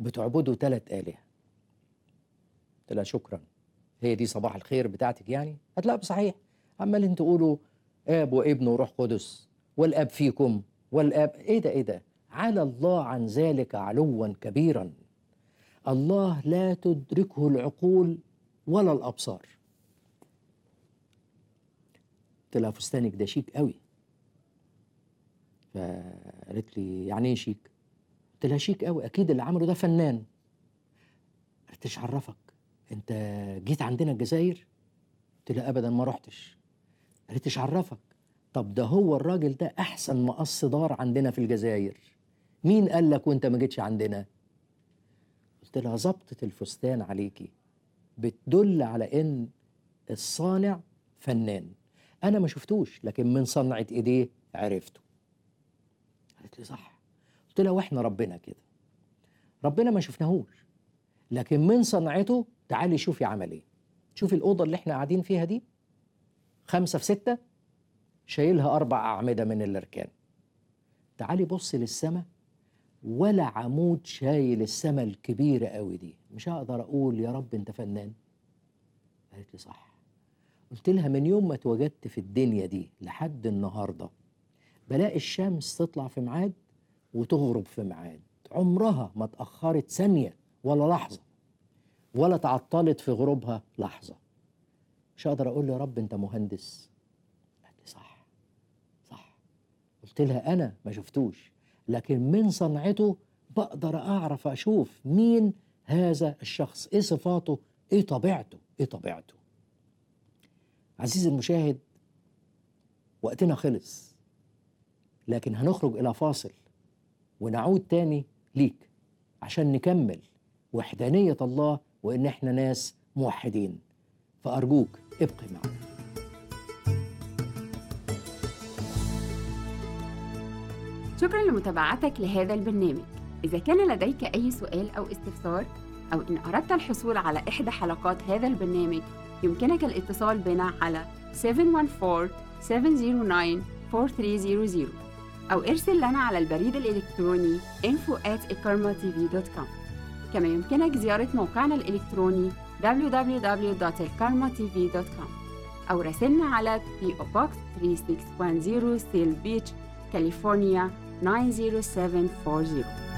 بتعبدوا ثلاث آلهة قلت لها شكرا هي دي صباح الخير بتاعتك يعني قالت لا صحيح عمالين تقولوا اب وابن وروح قدس والاب فيكم والاب ايه ده ايه ده على الله عن ذلك علوا كبيرا الله لا تدركه العقول ولا الابصار قلت لها فستانك ده شيك قوي فقالت لي يعني ايه شيك قلت لها شيك قوي اكيد اللي عمله ده فنان قالت ايش عرفك انت جيت عندنا الجزائر قلت لها ابدا ما رحتش قالت ايش عرفك طب ده هو الراجل ده احسن مقص دار عندنا في الجزائر مين قال لك وانت ما جيتش عندنا قلت لها ظبطة الفستان عليكي بتدل على ان الصانع فنان انا ما شفتوش لكن من صنعة ايديه عرفته قالت لي صح قلت لها واحنا ربنا كده ربنا ما شفناهوش لكن من صنعته تعالي شوفي عمل ايه شوفي الأوضة اللي احنا قاعدين فيها دي خمسة في ستة شايلها أربع أعمدة من الأركان تعالي بصي للسماء ولا عمود شايل السماء الكبيرة قوي دي مش هقدر أقول يا رب أنت فنان قالت لي صح قلت لها من يوم ما اتوجدت في الدنيا دي لحد النهارده بلاقي الشمس تطلع في ميعاد وتغرب في ميعاد عمرها ما اتأخرت ثانية ولا لحظة ولا تعطلت في غروبها لحظة مش هقدر أقول يا رب أنت مهندس قالت لي صح صح قلت لها أنا ما شفتوش لكن من صنعته بقدر أعرف أشوف مين هذا الشخص إيه صفاته إيه طبيعته إيه طبيعته عزيزي المشاهد وقتنا خلص لكن هنخرج إلى فاصل ونعود تاني ليك عشان نكمل وحدانية الله وإن إحنا ناس موحدين فأرجوك ابقي معنا شكرا لمتابعتك لهذا البرنامج إذا كان لديك أي سؤال أو استفسار أو إن أردت الحصول على إحدى حلقات هذا البرنامج يمكنك الاتصال بنا على 714-709-4300 أو ارسل لنا على البريد الإلكتروني info at كما يمكنك زيارة موقعنا الإلكتروني www.elkarmatv.com أو راسلنا على PO Box 3610 Seal Beach, كاليفورنيا 90740